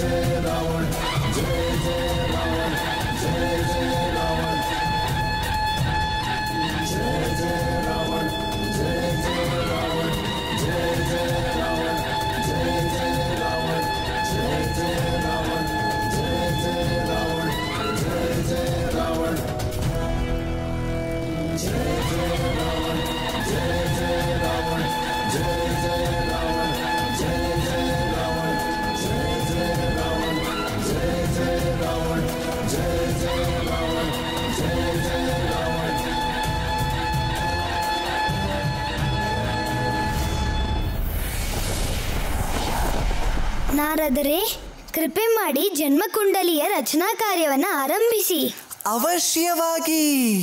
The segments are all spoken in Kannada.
ನಾರದರೆ ಕೃಪೆ ಮಾಡಿ ಜನ್ಮಕುಂಡಲಿಯ ರಚನಾ ಕಾರ್ಯವನ್ನು ಆರಂಭಿಸಿ ಅವಶ್ಯವಾಗಿ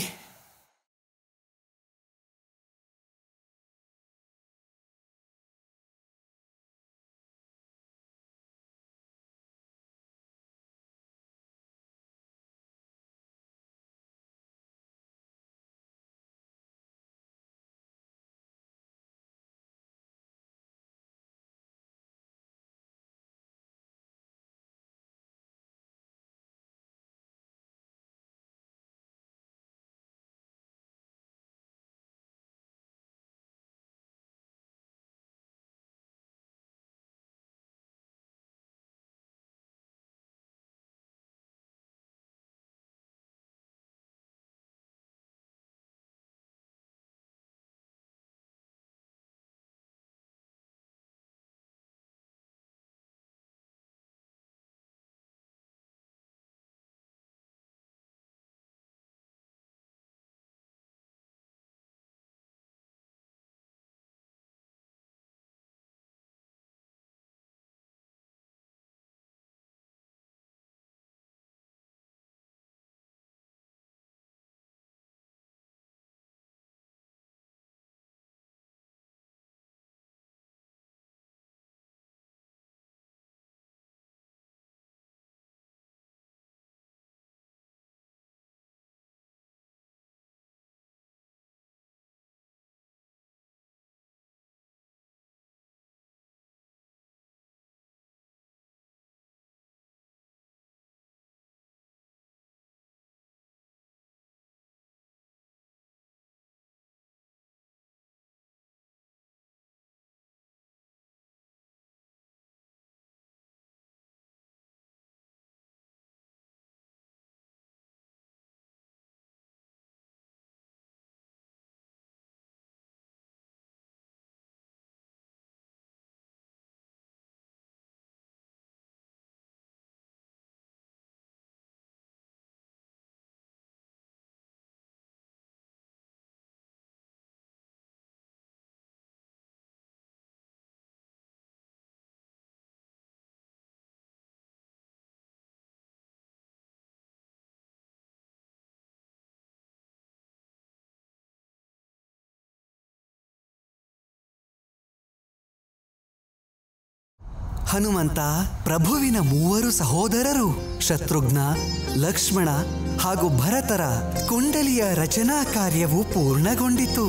ಹನುಮಂತ ಪ್ರಭುವಿನ ಮೂವರು ಸಹೋದರರು ಶತ್ರುಘ್ನ ಲಕ್ಷ್ಮಣ ಹಾಗೂ ಭರತರ ಕುಂಡಲಿಯ ರಚನಾ ಕಾರ್ಯವು ಪೂರ್ಣಗೊಂಡಿತು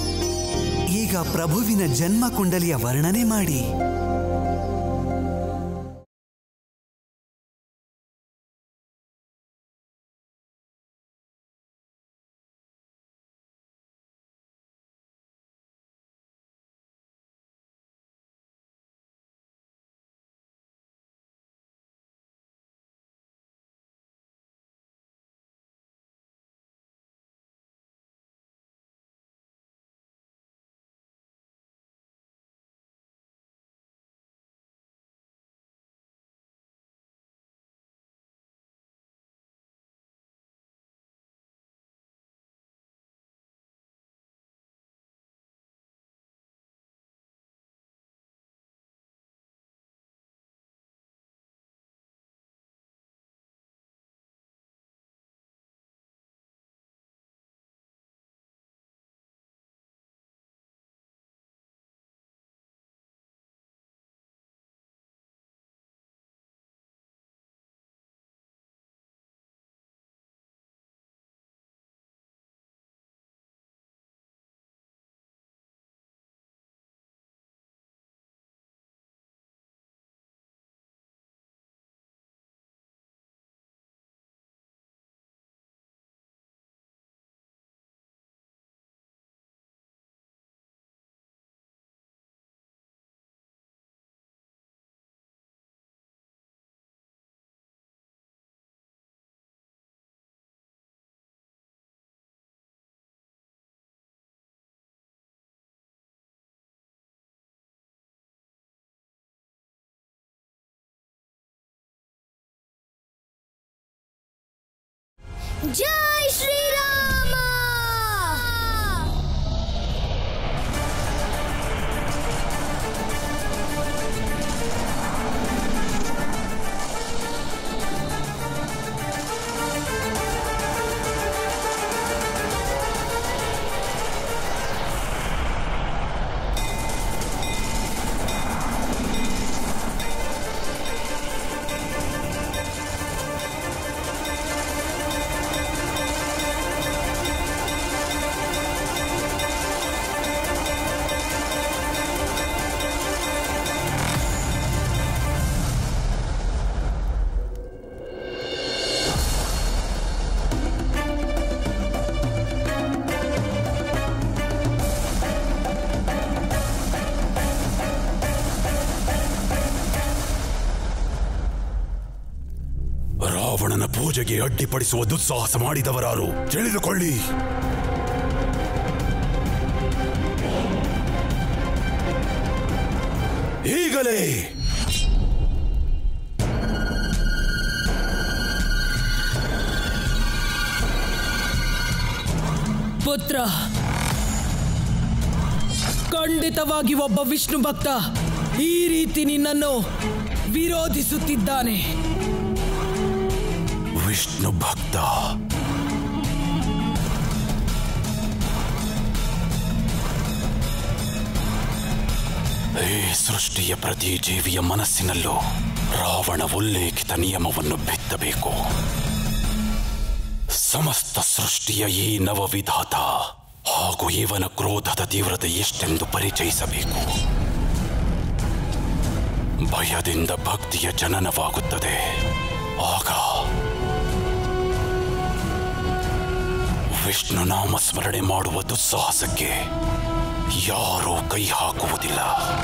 ಈಗ ಪ್ರಭುವಿನ ಜನ್ಮ ಕುಂಡಲಿಯ ವರ್ಣನೆ ಮಾಡಿ ಜೈ ಶ್ರೀರಾಮ ರಾವಣನ ಪೂಜೆಗೆ ಅಡ್ಡಿಪಡಿಸುವ ದುಸ್ಸಾಹಸ ಮಾಡಿದವರಾರು ತಿಳಿದುಕೊಳ್ಳಿ ಈಗಲೇ ಪುತ್ರ ಖಂಡಿತವಾಗಿ ಒಬ್ಬ ವಿಷ್ಣು ಭಕ್ತ ಈ ರೀತಿ ನಿನ್ನನ್ನು ವಿರೋಧಿಸುತ್ತಿದ್ದಾನೆ ವಿಷ್ಣು ಭಕ್ತ ಈ ಸೃಷ್ಟಿಯ ಪ್ರತಿ ಜೀವಿಯ ಮನಸ್ಸಿನಲ್ಲೂ ರಾವಣ ಉಲ್ಲೇಖಿತ ನಿಯಮವನ್ನು ಬಿತ್ತಬೇಕು ಸಮಸ್ತ ಸೃಷ್ಟಿಯ ಈ ನವವಿಧಾತ ಹಾಗೂ ಇವನ ಕ್ರೋಧದ ತೀವ್ರತೆ ಎಷ್ಟೆಂದು ಪರಿಚಯಿಸಬೇಕು ಭಯದಿಂದ ಭಕ್ತಿಯ ಜನನವಾಗುತ್ತದೆ ಆಗ ವಿಷ್ಣು ನಾಮ ಸ್ಮರಣೆ ಮಾಡುವ ದುಸ್ಸಾಹಸಕ್ಕೆ ಯಾರೂ ಕೈ ಹಾಕುವುದಿಲ್ಲ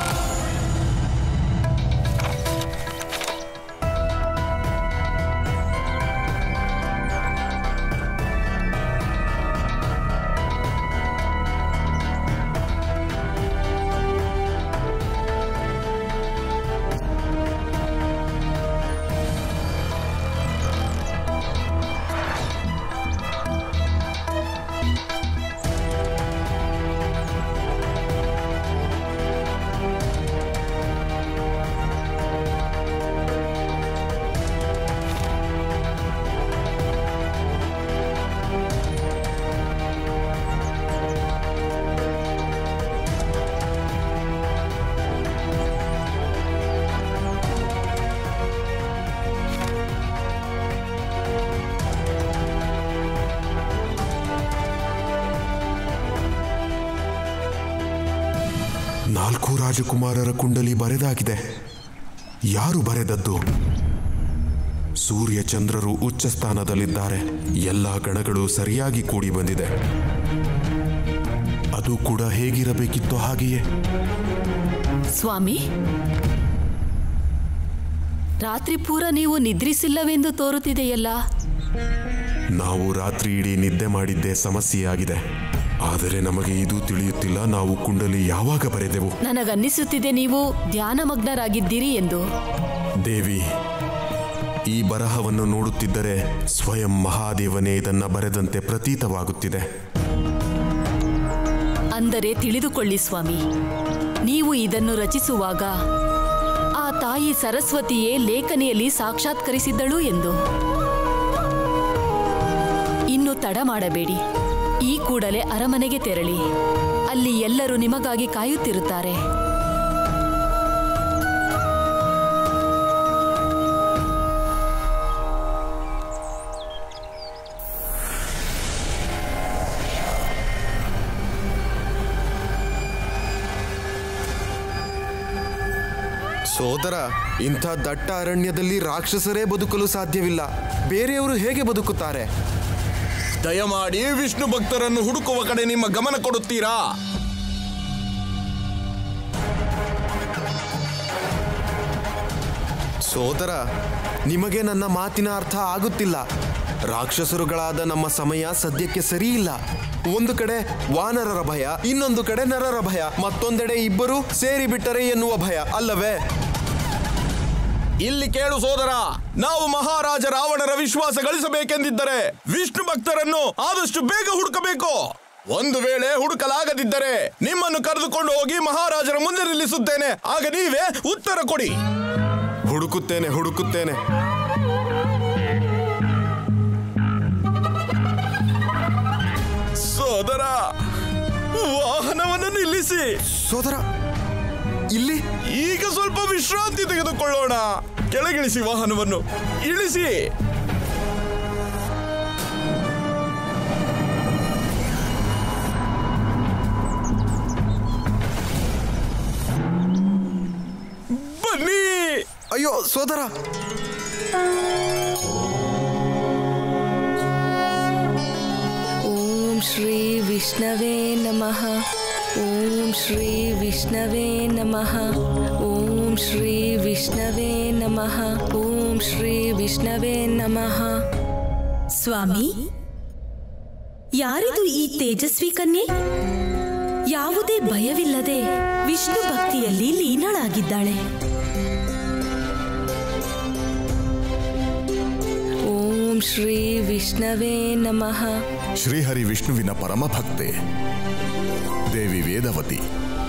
ನಾಲ್ಕು ರಾಜಕುಮಾರರ ಕುಂಡಲಿ ಬರೆದಾಗಿದೆ ಯಾರು ಬರೆದದ್ದು ಸೂರ್ಯ ಚಂದ್ರರು ಉಚ್ಚ ಸ್ಥಾನದಲ್ಲಿದ್ದಾರೆ ಎಲ್ಲ ಗಣಗಳು ಸರಿಯಾಗಿ ಕೂಡಿ ಬಂದಿದೆ ಅದು ಕೂಡ ಹೇಗಿರಬೇಕಿತ್ತೋ ಹಾಗೆಯೇ ಸ್ವಾಮಿ ರಾತ್ರಿ ಪೂರ ನೀವು ನಿದ್ರಿಸಿಲ್ಲವೆಂದು ತೋರುತ್ತಿದೆಯಲ್ಲ ನಾವು ರಾತ್ರಿ ಇಡೀ ನಿದ್ದೆ ಮಾಡಿದ್ದೇ ಸಮಸ್ಯೆಯಾಗಿದೆ ಆದರೆ ನಮಗೆ ಇದು ತಿಳಿಯುತ್ತಿಲ್ಲ ನಾವು ಕುಂಡಲಿ ಯಾವಾಗ ಬರೆದೆವು ನನಗನ್ನಿಸುತ್ತಿದೆ ನೀವು ಧ್ಯಾನಮಗ್ನರಾಗಿದ್ದೀರಿ ಎಂದು ದೇವಿ ಈ ಬರಹವನ್ನು ನೋಡುತ್ತಿದ್ದರೆ ಸ್ವಯಂ ಮಹಾದೇವನೇ ಇದನ್ನ ಬರೆದಂತೆ ಪ್ರತೀತವಾಗುತ್ತಿದೆ ಅಂದರೆ ತಿಳಿದುಕೊಳ್ಳಿ ಸ್ವಾಮಿ ನೀವು ಇದನ್ನು ರಚಿಸುವಾಗ ಆ ತಾಯಿ ಸರಸ್ವತಿಯೇ ಲೇಖನಿಯಲ್ಲಿ ಸಾಕ್ಷಾತ್ಕರಿಸಿದ್ದಳು ಎಂದು ಇನ್ನು ತಡ ಮಾಡಬೇಡಿ ಈ ಕೂಡಲೇ ಅರಮನೆಗೆ ತೆರಳಿ ಅಲ್ಲಿ ಎಲ್ಲರೂ ನಿಮಗಾಗಿ ಕಾಯುತ್ತಿರುತ್ತಾರೆ ಸೋದರ ಇಂಥ ದಟ್ಟ ಅರಣ್ಯದಲ್ಲಿ ರಾಕ್ಷಸರೇ ಬದುಕಲು ಸಾಧ್ಯವಿಲ್ಲ ಬೇರೆಯವರು ಹೇಗೆ ಬದುಕುತ್ತಾರೆ ದಯಮಾಡಿ ವಿಷ್ಣು ಭಕ್ತರನ್ನು ಹುಡುಕುವ ಕಡೆ ನಿಮ್ಮ ಗಮನ ಕೊಡುತ್ತೀರಾ ಸೋದರ ನಿಮಗೆ ನನ್ನ ಮಾತಿನ ಅರ್ಥ ಆಗುತ್ತಿಲ್ಲ ರಾಕ್ಷಸರುಗಳಾದ ನಮ್ಮ ಸಮಯ ಸದ್ಯಕ್ಕೆ ಸರಿಯಿಲ್ಲ ಒಂದು ಕಡೆ ವಾನರರ ಭಯ ಇನ್ನೊಂದು ಕಡೆ ನರರ ಭಯ ಮತ್ತೊಂದೆಡೆ ಇಬ್ಬರು ಸೇರಿ ಬಿಟ್ಟರೆ ಎನ್ನುವ ಭಯ ಅಲ್ಲವೇ ಇಲ್ಲಿ ಕೇಳು ಸೋದರ ನಾವು ಮಹಾರಾಜ ರಾವಣರ ವಿಶ್ವಾಸ ಗಳಿಸಬೇಕೆಂದಿದ್ದರೆ ವಿಷ್ಣು ಭಕ್ತರನ್ನು ಆದಷ್ಟು ಬೇಗ ಹುಡುಕಬೇಕು ಒಂದು ವೇಳೆ ಹುಡುಕಲಾಗದಿದ್ದರೆ ನಿಮ್ಮನ್ನು ಕರೆದುಕೊಂಡು ಹೋಗಿ ಮಹಾರಾಜರ ಮುಂದೆ ನಿಲ್ಲಿಸುತ್ತೇನೆ ಆಗ ನೀವೇ ಉತ್ತರ ಕೊಡಿ ಹುಡುಕುತ್ತೇನೆ ಹುಡುಕುತ್ತೇನೆ ಸೋದರ ವಾಹನವನ್ನು ನಿಲ್ಲಿಸಿ ಸೋದರ ಇಲ್ಲಿ ಈಗ ಸ್ವಲ್ಪ ವಿಶ್ರಾಂತಿ ತೆಗೆದುಕೊಳ್ಳೋಣ ಕೆಳಗಿಳಿಸಿ ವಾಹನವನ್ನು ಇಳಿಸಿ ಬನ್ನಿ ಅಯ್ಯೋ ಸೋದರ ಓಂ ಶ್ರೀ ವಿಷ್ಣವೇ ನಮಃ ಓಂ ಶ್ರೀ ವಿಷ್ಣವೇ ನಮಃ ಓಂ ಶ್ರೀ ವಿಷ್ಣವೇ ನಮಃ ಓಂ ಶ್ರೀ ವಿಷ್ಣವೇ ನಮಃ ಸ್ವಾಮಿ ಯಾರಿದು ಈ ತೇಜಸ್ವಿ ಕನ್ಯೆ ಯಾವುದೇ ಭಯವಿಲ್ಲದೆ ವಿಷ್ಣು ಭಕ್ತಿಯಲ್ಲಿ ಲೀನಳಾಗಿದ್ದಾಳೆ ಓಂ ಶ್ರೀ ವಿಷ್ಣವೇ ನಮಃ ಶ್ರೀಹರಿ ವಿಷ್ಣುವಿನ ಪರಮ ಭಕ್ತೆ ದೇವಿ ವೇದವತಿ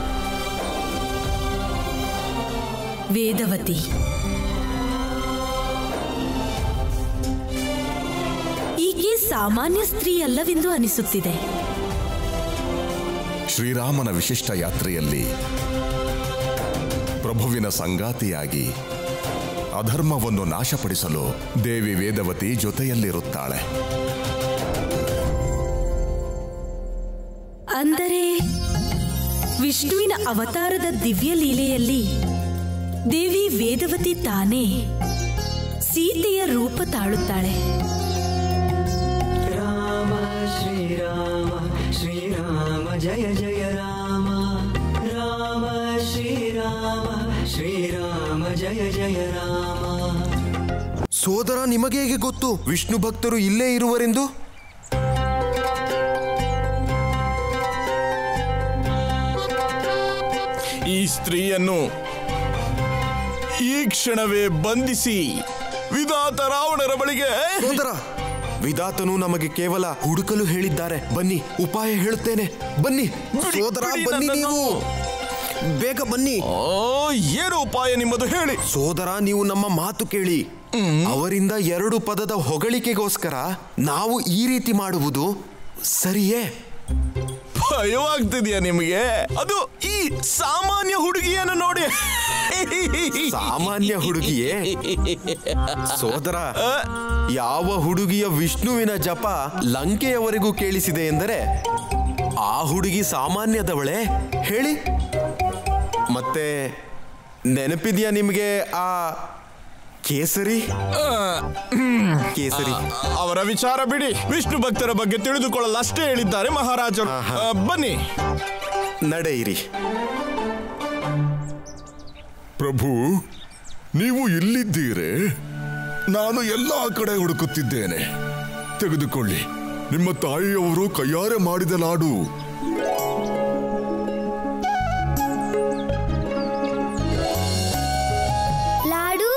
ವೇದವತಿ ಈಕೆ ಸಾಮಾನ್ಯ ಸ್ತ್ರೀ ಅಲ್ಲವೆಂದು ಅನಿಸುತ್ತಿದೆ ಶ್ರೀರಾಮನ ವಿಶಿಷ್ಟ ಯಾತ್ರೆಯಲ್ಲಿ ಪ್ರಭುವಿನ ಸಂಗಾತಿಯಾಗಿ ಅಧರ್ಮವನ್ನು ನಾಶಪಡಿಸಲು ದೇವಿ ವೇದವತಿ ಜೊತೆಯಲ್ಲಿರುತ್ತಾಳೆ ಅಂದರೆ ವಿಷ್ಣುವಿನ ಅವತಾರದ ದಿವ್ಯ ಲೀಲೆಯಲ್ಲಿ ದೇವಿ ವೇದವತಿ ತಾನೇ ಸೀತೆಯ ರೂಪ ತಾಳುತ್ತಾಳೆ ರಾಮ ಶ್ರೀರಾಮ ಶ್ರೀರಾಮ ಜಯ ಜಯ ರಾಮ ರಾಮ ಶ್ರೀರಾಮ ಶ್ರೀರಾಮ ಜಯ ಜಯ ರಾಮ ಸೋದರ ನಿಮಗೆ ಹೇಗೆ ಗೊತ್ತು ವಿಷ್ಣು ಭಕ್ತರು ಇಲ್ಲೇ ಇರುವರೆಂದು ಈ ಸ್ತ್ರೀಯನ್ನು ಈ ಕ್ಷಣವೇ ಬಂಧಿಸಿ ವಿಧಾತ ರಾವಣರ ಬಳಿಗೆ ಸೋದರ ವಿಧಾತನು ನಮಗೆ ಕೇವಲ ಹುಡುಕಲು ಹೇಳಿದ್ದಾರೆ ಬನ್ನಿ ಉಪಾಯ ಹೇಳುತ್ತೇನೆ ಬನ್ನಿ ಬಿಡಿ, ಸೋದರ ಬಿಡಿ ಬನ್ನಿ ನನ್ನನ್ನು. ನೀವು ಬೇಗ ಬನ್ನಿ ಓ ಏನು ಉಪಾಯ ನಿಮ್ಮದು ಹೇಳಿ ಸೋದರ ನೀವು ನಮ್ಮ ಮಾತು ಕೇಳಿ ಅವರಿಂದ ಎರಡು ಪದದ ಹೊಗಳಿಕೆಗೋಸ್ಕರ ನಾವು ಈ ರೀತಿ ಮಾಡುವುದು ಸರಿಯೇ ಭಯವಾಗ್ತಿದ್ಯಾ ನಿಮಗೆ ಅದು ಈ ಸಾಮಾನ್ಯ ಹುಡುಗಿಯನ್ನು ನೋಡಿ ಸಾಮಾನ್ಯ ಹುಡುಗಿಯೇ ಸೋದರ ಯಾವ ಹುಡುಗಿಯ ವಿಷ್ಣುವಿನ ಜಪ ಲಂಕೆಯವರೆಗೂ ಕೇಳಿಸಿದೆ ಎಂದರೆ ಆ ಹುಡುಗಿ ಸಾಮಾನ್ಯದವಳೆ ಹೇಳಿ ಮತ್ತೆ ನೆನಪಿದ್ಯಾ ನಿಮಗೆ ಆ ಕೇಸರಿ ಕೇಸರಿ ಅವರ ವಿಚಾರ ಬಿಡಿ ವಿಷ್ಣು ಭಕ್ತರ ಬಗ್ಗೆ ತಿಳಿದುಕೊಳ್ಳಲು ಅಷ್ಟೇ ಹೇಳಿದ್ದಾರೆ ಮಹಾರಾಜರು ಆ, ಬನ್ನಿ ನಡೆಯಿರಿ ಪ್ರಭು ನೀವು ಇಲ್ಲಿದ್ದೀರೇ ನಾನು ಎಲ್ಲ ಕಡೆ ಹುಡುಕುತ್ತಿದ್ದೇನೆ ತೆಗೆದುಕೊಳ್ಳಿ ನಿಮ್ಮ ತಾಯಿಯವರು ಕೈಯಾರೆ ಮಾಡಿದ ಲಾಡು ಲಾಡು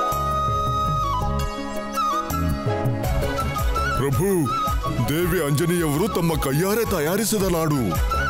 ಪ್ರಭು ದೇವಿ ಅಂಜನಿಯವರು ತಮ್ಮ ಕೈಯಾರೆ ತಯಾರಿಸಿದ ಲಾಡು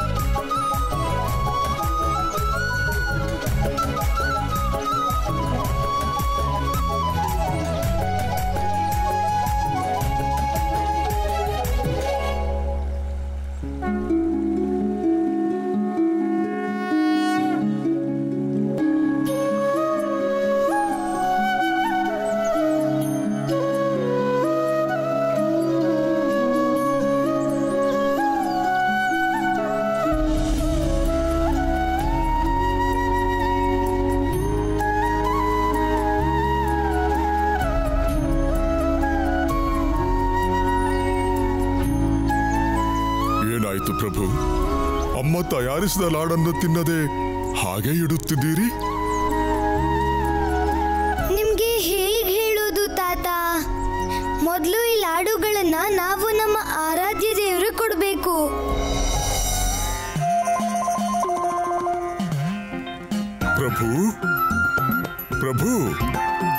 ಏನಾಯ್ತು ಪ್ರಭು ಅಮ್ಮ ತಯಾರಿಸಿದ ಲಾಡನ್ನು ತಿನ್ನದೆ ಹಾಗೆ ಇಡುತ್ತಿದ್ದೀರಿ ನಿಮ್ಗೆ ಹೇಗ್ ಹೇಳೋದು ತಾತ ಮೊದಲು ಈ ಲಾಡುಗಳನ್ನ ನಾವು ನಮ್ಮ ಆರಾಧ್ಯ ದೇವರು ಕೊಡ್ಬೇಕು ಪ್ರಭು ಪ್ರಭು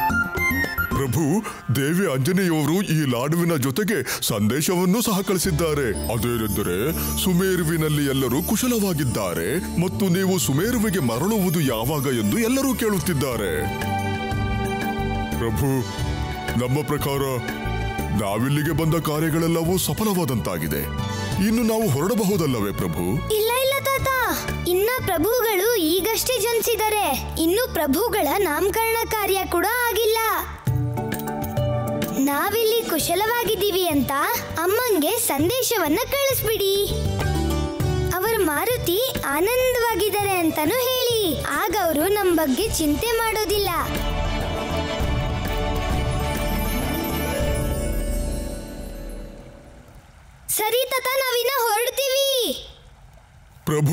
ಪ್ರಭು ದೇವಿ ಆಂಜನೇಯವರು ಈ ಲಾಡುವಿನ ಜೊತೆಗೆ ಸಂದೇಶವನ್ನು ಸಹ ಕಳಿಸಿದ್ದಾರೆ ಅದೇನೆಂದರೆ ಸುಮೇರುವಿನಲ್ಲಿ ಎಲ್ಲರೂ ಕುಶಲವಾಗಿದ್ದಾರೆ ಮತ್ತು ನೀವು ಸುಮೇರುವಿಗೆ ಮರಳುವುದು ಯಾವಾಗ ಎಂದು ಎಲ್ಲರೂ ಕೇಳುತ್ತಿದ್ದಾರೆ ಪ್ರಭು ನಮ್ಮ ಪ್ರಕಾರ ನಾವಿಲ್ಲಿಗೆ ಬಂದ ಕಾರ್ಯಗಳೆಲ್ಲವೂ ಸಫಲವಾದಂತಾಗಿದೆ ಇನ್ನು ನಾವು ಹೊರಡಬಹುದಲ್ಲವೇ ಪ್ರಭು ಇಲ್ಲ ಇಲ್ಲ ತಾತ ಇನ್ನ ಪ್ರಭುಗಳು ಈಗಷ್ಟೇ ಜನಿಸಿದ್ದಾರೆ ಇನ್ನು ಪ್ರಭುಗಳ ನಾಮಕರಣ ಕಾರ್ಯ ಕೂಡ ಆಗಿಲ್ಲ ನಾವಿಲ್ಲಿ ಕುಶಲವಾಗಿದ್ದೀವಿ ಅಂತ ಅಮ್ಮಂಗೆ ಸಂದೇಶವನ್ನ ಕಳಿಸ್ಬಿಡಿ ಅವರ ಮಾರುತಿ ಆನಂದವಾಗಿದ್ದಾರೆ ಅಂತಾನು ಹೇಳಿ ಆಗ ಅವರು ನಮ್ಮ ಬಗ್ಗೆ ಚಿಂತೆ ಮಾಡೋದಿಲ್ಲ ಸರಿ ತಾತ ನಾವಿನ್ನ ಹೊರಡ್ತೀವಿ ಪ್ರಭು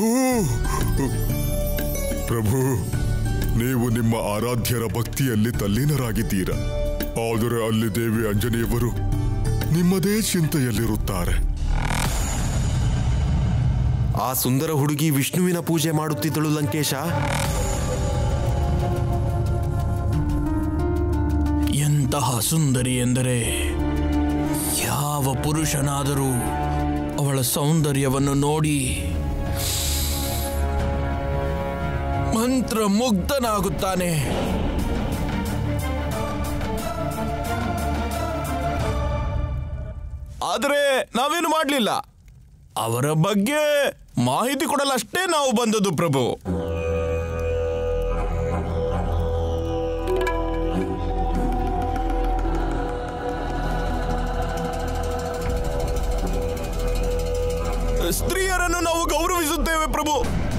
ಪ್ರಭು ನೀವು ನಿಮ್ಮ ಆರಾಧ್ಯರ ಭಕ್ತಿಯಲ್ಲಿ ತಲ್ಲೀನರಾಗಿದ್ದೀರ ಆದರೆ ಅಲ್ಲಿ ದೇವಿ ಅಂಜನೇಯವರು ನಿಮ್ಮದೇ ಚಿಂತೆಯಲ್ಲಿರುತ್ತಾರೆ ಆ ಸುಂದರ ಹುಡುಗಿ ವಿಷ್ಣುವಿನ ಪೂಜೆ ಮಾಡುತ್ತಿದ್ದಳು ಲಂಕೇಶ ಎಂತಹ ಸುಂದರಿ ಎಂದರೆ ಯಾವ ಪುರುಷನಾದರೂ ಅವಳ ಸೌಂದರ್ಯವನ್ನು ನೋಡಿ ಮಂತ್ರ ಮುಗ್ಧನಾಗುತ್ತಾನೆ ಆದರೆ ನಾವೇನು ಮಾಡಲಿಲ್ಲ ಅವರ ಬಗ್ಗೆ ಮಾಹಿತಿ ಕೊಡಲಷ್ಟೇ ನಾವು ಬಂದದ್ದು ಪ್ರಭು ಸ್ತ್ರೀಯರನ್ನು ನಾವು ಗೌರವಿಸುತ್ತೇವೆ ಪ್ರಭು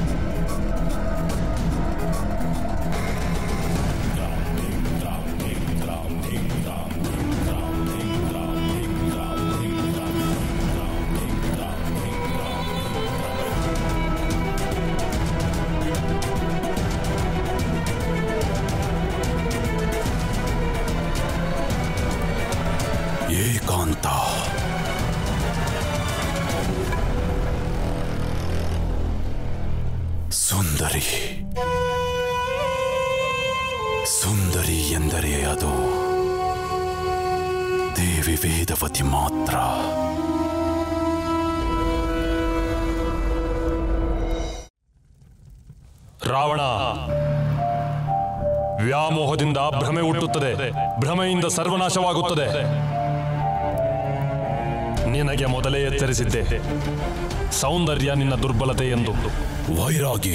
ಏಕಾಂತ ಸುಂದರಿ ಸುಂದರಿ ಎಂದರೆ ಅದು ದೇವಿ ವೇದವತಿ ಮಾತ್ರ ರಾವಣ ವ್ಯಾಮೋಹದಿಂದ ಭ್ರಮೆ ಹುಟ್ಟುತ್ತದೆ ಭ್ರಮೆಯಿಂದ ಸರ್ವನಾಶವಾಗುತ್ತದೆ ನಿನಗೆ ಮೊದಲೇ ಎಚ್ಚರಿಸಿದ್ದೆ ಸೌಂದರ್ಯ ನಿನ್ನ ದುರ್ಬಲತೆ ಎಂದು ವೈರಾಗಿ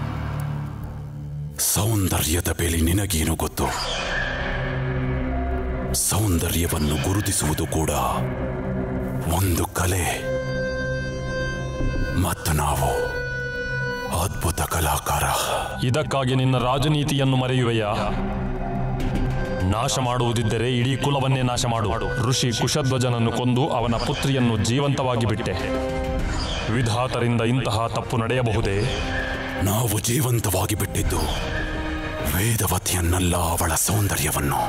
ಸೌಂದರ್ಯದ ಬೆಲೆ ನಿನಗೇನು ಗೊತ್ತು ಸೌಂದರ್ಯವನ್ನು ಗುರುತಿಸುವುದು ಕೂಡ ಒಂದು ಕಲೆ ಮತ್ತು ನಾವು ಅದ್ಭುತ ಕಲಾಕಾರ ಇದಕ್ಕಾಗಿ ನಿನ್ನ ರಾಜನೀತಿಯನ್ನು ಮರೆಯುವೆಯಾ ನಾಶ ಮಾಡುವುದಿದ್ದರೆ ಇಡೀ ಕುಲವನ್ನೇ ನಾಶ ಮಾಡು ಋಷಿ ಕುಶಧ್ವಜನನ್ನು ಕೊಂದು ಅವನ ಪುತ್ರಿಯನ್ನು ಜೀವಂತವಾಗಿ ಬಿಟ್ಟೆ ವಿಧಾತರಿಂದ ಇಂತಹ ತಪ್ಪು ನಡೆಯಬಹುದೇ ನಾವು ಜೀವಂತವಾಗಿ ಬಿಟ್ಟಿದ್ದು ವೇದವತಿಯನ್ನಲ್ಲ ಅವಳ ಸೌಂದರ್ಯವನ್ನು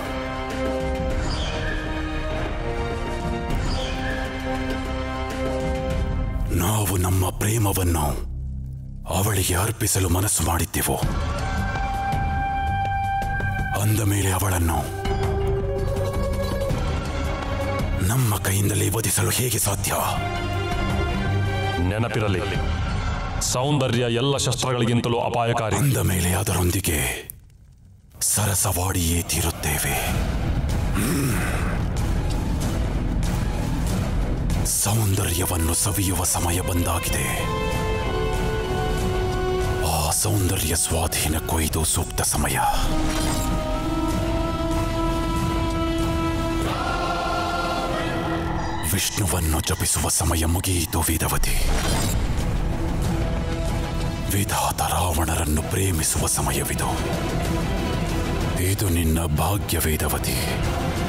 ನಾವು ನಮ್ಮ ಪ್ರೇಮವನ್ನು ಅವಳಿಗೆ ಅರ್ಪಿಸಲು ಮನಸ್ಸು ಮಾಡಿದ್ದೆವು ಅಂದ ಮೇಲೆ ಅವಳನ್ನು ನಮ್ಮ ಕೈಯಿಂದಲೇ ವಧಿಸಲು ಹೇಗೆ ಸಾಧ್ಯ ನೆನಪಿರಲಿ ಸೌಂದರ್ಯ ಎಲ್ಲ ಶಸ್ತ್ರಗಳಿಗಿಂತಲೂ ಅಪಾಯಕಾರಿ ಅಂದ ಮೇಲೆ ಅದರೊಂದಿಗೆ ಸರಸವಾಡಿಯೇ ತೀರುತ್ತೇವೆ ಹ್ಮ್. ಸೌಂದರ್ಯವನ್ನು ಸವಿಯುವ ಸಮಯ ಬಂದಾಗಿದೆ ಆ ಸೌಂದರ್ಯ ಸ್ವಾಧೀನಕ್ಕೂ ಇದು ಸೂಕ್ತ ಸಮಯ ವಿಷ್ಣುವನ್ನು ಜಪಿಸುವ ಸಮಯ ಮುಗಿಯಿತು ವೇದವತಿ ವಿಧಾತ ರಾವಣರನ್ನು ಪ್ರೇಮಿಸುವ ಸಮಯವಿದು ಇದು ನಿನ್ನ ಭಾಗ್ಯ ವೇದವತಿ